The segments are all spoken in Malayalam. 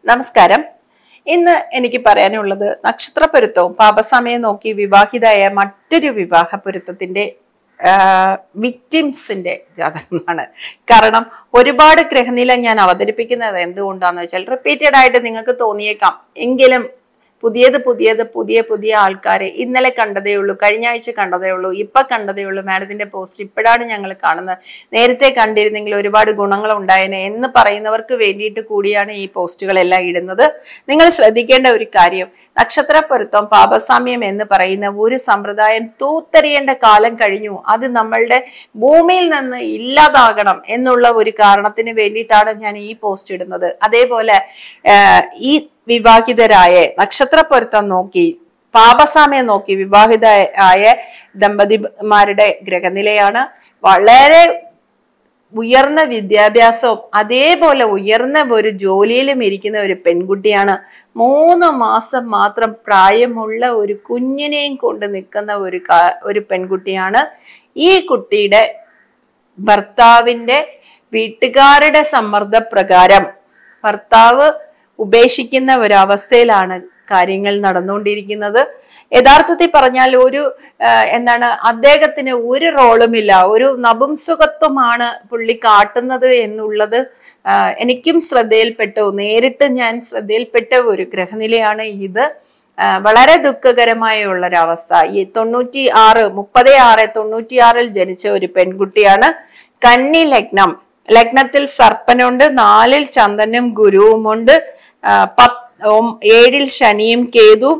നമസ്കാരം ഇന്ന് എനിക്ക് പറയാനുള്ളത് നക്ഷത്രപ്പൊരുത്തവും പാപസമയം നോക്കി വിവാഹിതായ മറ്റൊരു വിവാഹ പൊരുത്തത്തിന്റെ വിക്ടിംസിന്റെ ജാതകമാണ് കാരണം ഒരുപാട് ഗ്രഹനില ഞാൻ അവതരിപ്പിക്കുന്നത് എന്തുകൊണ്ടാന്ന് വെച്ചാൽ റിപ്പീറ്റഡ് ആയിട്ട് നിങ്ങൾക്ക് തോന്നിയേക്കാം എങ്കിലും പുതിയത് പുതിയത് പുതിയ പുതിയ ആൾക്കാരെ ഇന്നലെ കണ്ടതേ ഉള്ളൂ കഴിഞ്ഞ ആഴ്ച കണ്ടതേ ഉള്ളൂ ഇപ്പൊ കണ്ടതേ ഉള്ളൂ മാഡത്തിന്റെ പോസ്റ്റ് ഇപ്പോഴാണ് ഞങ്ങൾ കാണുന്നത് നേരത്തെ കണ്ടിരുന്നെങ്കിൽ ഒരുപാട് ഗുണങ്ങൾ ഉണ്ടായേനെ എന്ന് പറയുന്നവർക്ക് വേണ്ടിയിട്ട് കൂടിയാണ് ഈ പോസ്റ്റുകളെല്ലാം ഇടുന്നത് നിങ്ങൾ ശ്രദ്ധിക്കേണ്ട ഒരു കാര്യം നക്ഷത്രപ്പൊരുത്തം പാപസാമ്യം എന്ന് പറയുന്ന ഒരു സമ്പ്രദായം തൂത്തെറിയേണ്ട കാലം കഴിഞ്ഞു അത് നമ്മളുടെ ഭൂമിയിൽ നിന്ന് ഇല്ലാതാകണം എന്നുള്ള ഒരു കാരണത്തിന് വേണ്ടിയിട്ടാണ് ഞാൻ ഈ പോസ്റ്റ് ഇടുന്നത് അതേപോലെ ആഹ്, ഈ വിവാഹിതരായ നക്ഷത്രപ്പൊരുത്തം നോക്കി പാപസാമ്യം നോക്കി വിവാഹിതയായ ദമ്പതിമാരുടെ ഗ്രഹനിലയാണ് വളരെ ഉയർന്ന വിദ്യാഭ്യാസവും അതേപോലെ ഉയർന്ന ഒരു ജോലിയിലും ഇരിക്കുന്ന ഒരു പെൺകുട്ടിയാണ് മൂന്ന് മാസം മാത്രം പ്രായമുള്ള ഒരു കുഞ്ഞിനെയും കൊണ്ട് നിൽക്കുന്ന ഒരു കാ- ഒരു പെൺകുട്ടിയാണ് ഈ കുട്ടിയുടെ ഭർത്താവിന്റെ വീട്ടുകാരുടെ സമ്മർദ്ദപ്രകാരം ഭർത്താവ് ഉപേക്ഷിക്കുന്ന ഒരവസ്ഥയിലാണ് കാര്യങ്ങൾ നടന്നുകൊണ്ടിരിക്കുന്നത് യഥാർത്ഥത്തിൽ പറഞ്ഞാൽ ഒരു ആ, എന്താണ് അദ്ദേഹത്തിന് ഒരു റോളുമില്ല ഒരു നപുംസുഖത്വമാണ് പുള്ളി കാട്ടുന്നത് എന്നുള്ളത് ആ, എനിക്കും ശ്രദ്ധയിൽപ്പെട്ടു നേരിട്ട് ഞാൻ ശ്രദ്ധയിൽപ്പെട്ട ഒരു ഗ്രഹനിലയാണ് ഇത് ആ, വളരെ ദുഃഖകരമായ ഉള്ളൊരവസ്ഥ ഈ തൊണ്ണൂറ്റി ആറ് മുപ്പത് ആറ് തൊണ്ണൂറ്റി ആറിൽ ജനിച്ച ഒരു പെൺകുട്ടിയാണ് കന്നി ലഗ്നം ലഗ്നത്തിൽ സർപ്പനുണ്ട് നാലിൽ ചന്ദനും ഗുരുവുമുണ്ട് ആ, പത്ത് ഒം- ഏഴിൽ ശനിയും കേതുവും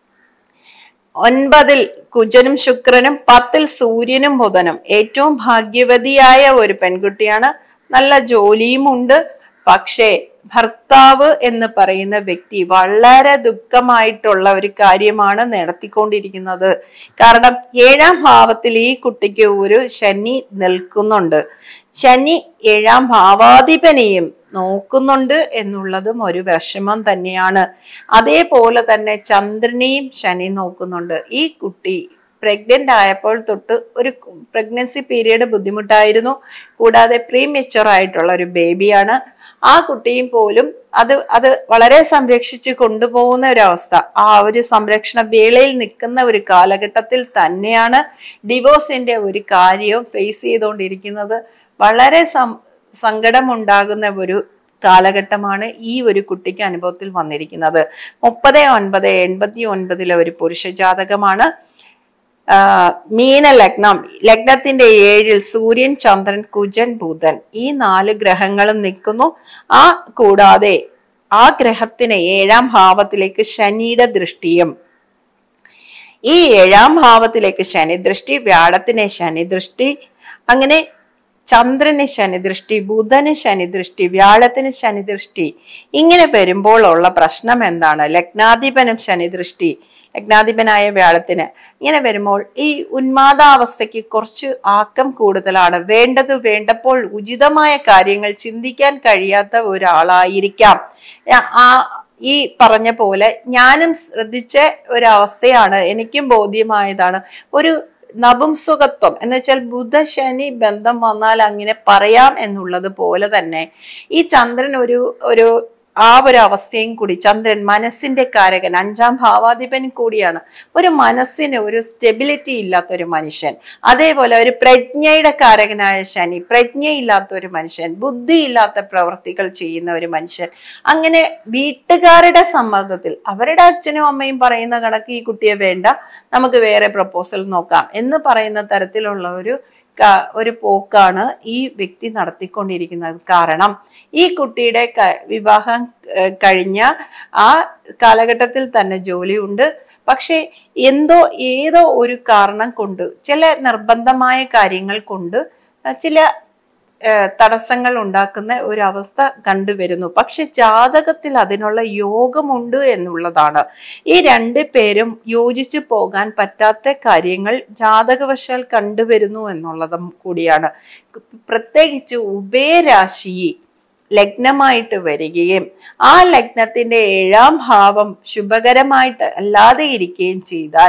ഒൻപതിൽ കുജനും ശുക്രനും പത്തിൽ സൂര്യനും ബുധനും ഏറ്റവും ഭാഗ്യവതിയായ ഒരു പെൺകുട്ടിയാണ് നല്ല ജോലിയും ഉണ്ട് പക്ഷേ ഭർത്താവ് എന്ന് പറയുന്ന വ്യക്തി വളരെ ദുഃഖമായിട്ടുള്ള ഒരു കാര്യമാണ് നടത്തിക്കൊണ്ടിരിക്കുന്നത് കാരണം ഏഴാം ഭാവത്തിൽ ഈ കുട്ടിക്ക് ഒരു ശനി നിൽക്കുന്നുണ്ട് ശനി ഏഴാം ഭാവാധിപനെയും നോക്കുന്നുണ്ട് എന്നുള്ളതും ഒരു വിഷമം തന്നെയാണ് അതേപോലെ തന്നെ ചന്ദ്രനെയും ശനി നോക്കുന്നുണ്ട് ഈ കുട്ടി പ്രഗ്നന്റ് ആയപ്പോൾ തൊട്ട് ഒരു പ്രഗ്നൻസി പീരീഡ് ബുദ്ധിമുട്ടായിരുന്നു കൂടാതെ പ്രീ മെച്ചുവർ ആയിട്ടുള്ള ഒരു ബേബിയാണ് ആ കുട്ടിയും പോലും അത് അത് വളരെ സംരക്ഷിച്ച് കൊണ്ടുപോകുന്ന ഒരു അവസ്ഥ ആ ഒരു സംരക്ഷണ വേളയിൽ നിൽക്കുന്ന ഒരു കാലഘട്ടത്തിൽ തന്നെയാണ് ഡിവോഴ്സിന്റെ ഒരു കാര്യവും ഫേസ് ചെയ്തുകൊണ്ടിരിക്കുന്നത് വളരെ സം സങ്കടമുണ്ടാകുന്ന ഒരു കാലഘട്ടമാണ് ഈ ഒരു കുട്ടിക്ക് അനുഭവത്തിൽ വന്നിരിക്കുന്നത് മുപ്പത് ഒൻപത് എൺപത്തി ഒൻപതിലെ ഒരു പുരുഷ ജാതകമാണ് ആ, മീന ലഗ്നം ലഗ്നത്തിന്റെ ഏഴിൽ സൂര്യൻ ചന്ദ്രൻ കുജൻ ബുധൻ ഈ നാല് ഗ്രഹങ്ങളും നിൽക്കുന്നു ആ കൂടാതെ ആ ഗ്രഹത്തിന് ഏഴാം ഭാവത്തിലേക്ക് ശനിയുടെ ദൃഷ്ടിയും ഈ ഏഴാം ഭാവത്തിലേക്ക് ശനി ദൃഷ്ടി വ്യാഴത്തിന് ശനി ദൃഷ്ടി അങ്ങനെ ചന്ദ്രന് ശനി ദൃഷ്ടി ബുധന് ശനി ദൃഷ്ടി വ്യാഴത്തിന് ശനി ദൃഷ്ടി ഇങ്ങനെ വരുമ്പോൾ ഉള്ള പ്രശ്നം എന്താണ് ലഗ്നാധിപനും ശനി ദൃഷ്ടി ലഗ്നാധിപനായ വ്യാഴത്തിന് ഇങ്ങനെ വരുമ്പോൾ ഈ ഉന്മാദാവസ്ഥയ്ക്ക് കുറച്ച് ആക്കം കൂടുതലാണ് വേണ്ടത് വേണ്ടപ്പോൾ ഉചിതമായ കാര്യങ്ങൾ ചിന്തിക്കാൻ കഴിയാത്ത ഒരാളായിരിക്കാം ആ- ആ ഈ പറഞ്ഞ പോലെ ഞാനും ശ്രദ്ധിച്ച ഒരവസ്ഥയാണ് എനിക്കും ബോധ്യമായതാണ് ഒരു നപുംസുഖത്വം എന്ന് വെച്ചാൽ ബുധശനി ബന്ധം വന്നാൽ അങ്ങനെ പറയാം എന്നുള്ളത് പോലെ തന്നെ ഈ ചന്ദ്രൻ ഒരു ഒരു ആ ഒരു അവസ്ഥയും കൂടി ചന്ദ്രൻ മനസ്സിന്റെ കാരകൻ അഞ്ചാം ഭാവാധിപൻ കൂടിയാണ് ഒരു മനസ്സിന് ഒരു സ്റ്റെബിലിറ്റി ഇല്ലാത്ത ഒരു മനുഷ്യൻ അതേപോലെ ഒരു പ്രജ്ഞയുടെ കാരകനായ ശനി പ്രജ്ഞയില്ലാത്ത ഒരു മനുഷ്യൻ ബുദ്ധിയില്ലാത്ത പ്രവർത്തികൾ ചെയ്യുന്ന ഒരു മനുഷ്യൻ അങ്ങനെ വീട്ടുകാരുടെ സമ്മർദ്ദത്തിൽ അവരുടെ അച്ഛനും അമ്മയും പറയുന്ന കണക്ക് ഈ കുട്ടിയെ വേണ്ട നമുക്ക് വേറെ പ്രപ്പോസൽ നോക്കാം എന്ന് പറയുന്ന തരത്തിലുള്ള ഒരു ക- ഒരു പോക്കാണ് ഈ വ്യക്തി നടത്തിക്കൊണ്ടിരിക്കുന്നത് കാരണം ഈ കുട്ടിയുടെ ക- വിവാഹം ഏഹ്, കഴിഞ്ഞ ആ കാലഘട്ടത്തിൽ തന്നെ ജോലിയുണ്ട് പക്ഷെ എന്തോ ഏതോ ഒരു കാരണം കൊണ്ട് ചില നിർബന്ധമായ കാര്യങ്ങൾ കൊണ്ട് അഹ് ചില ഏഹ്, തടസ്സങ്ങൾ ഉണ്ടാക്കുന്ന ഒരു അവസ്ഥ കണ്ടുവരുന്നു പക്ഷെ ജാതകത്തിൽ അതിനുള്ള യോഗമുണ്ട് എന്നുള്ളതാണ് ഈ രണ്ട് പേരും യോജിച്ചു പോകാൻ പറ്റാത്ത കാര്യങ്ങൾ ജാതകവശാൽ കണ്ടുവരുന്നു എന്നുള്ളതും കൂടിയാണ് പ്രത്യേകിച്ച് ഉഭയരാശി ലഗ്നമായിട്ട് വരികയും ആ ലഗ്നത്തിന്റെ ഏഴാം ഭാവം ശുഭകരമായിട്ട് അല്ലാതെ ഇരിക്കുകയും ചെയ്താൽ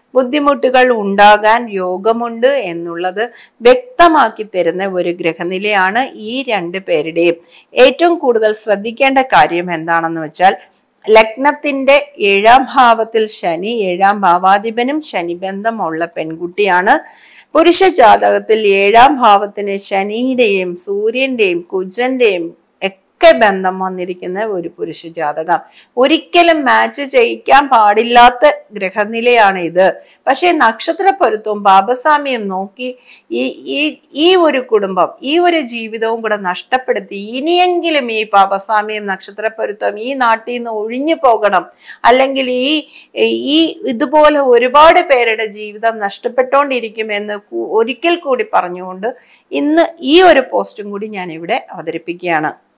ബുദ്ധിമുട്ടുകൾ ഉണ്ടാകാൻ യോഗമുണ്ട് എന്നുള്ളത് വ്യക്തമാക്കി തരുന്ന ഒരു ഗ്രഹനിലയാണ് ഈ രണ്ട് പേരുടെയും ഏറ്റവും കൂടുതൽ ശ്രദ്ധിക്കേണ്ട കാര്യം എന്താണെന്ന് വെച്ചാൽ ലഗ്നത്തിന്റെ ഏഴാം ഭാവത്തിൽ ശനി ഏഴാം ഭാവാധിപനും ശനി ബന്ധമുള്ള പെൺകുട്ടിയാണ് പുരുഷ ജാതകത്തിൽ ഏഴാം ഭാവത്തിന് ശനിയുടെയും സൂര്യന്റെയും കുജന്റെയും ഒക്കെ ബന്ധം വന്നിരിക്കുന്ന ഒരു പുരുഷ ജാതകം ഒരിക്കലും മാച്ച് ചെയ്യിക്കാൻ പാടില്ലാത്ത ഗ്രഹനിലയാണ് ഇത് പക്ഷേ നക്ഷത്ര പൊരുത്തവും പാപസാമ്യം നോക്കി ഈ ഈ ഈ ഒരു കുടുംബം ഈ ഒരു ജീവിതവും കൂടെ നഷ്ടപ്പെടുത്തി ഇനിയെങ്കിലും ഈ പാപസാമ്യം നക്ഷത്ര പൊരുത്തം ഈ നാട്ടിൽ നിന്ന് ഒഴിഞ്ഞു പോകണം അല്ലെങ്കിൽ ഈ ഈ ഇതുപോലെ ഒരുപാട് പേരുടെ ജീവിതം നഷ്ടപ്പെട്ടുകൊണ്ടിരിക്കുമെന്ന് കു- ഒരിക്കൽ കൂടി പറഞ്ഞുകൊണ്ട് ഇന്ന് ഈ ഒരു പോസ്റ്റും കൂടി ഞാൻ ഇവിടെ അവതരിപ്പിക്കുകയാണ്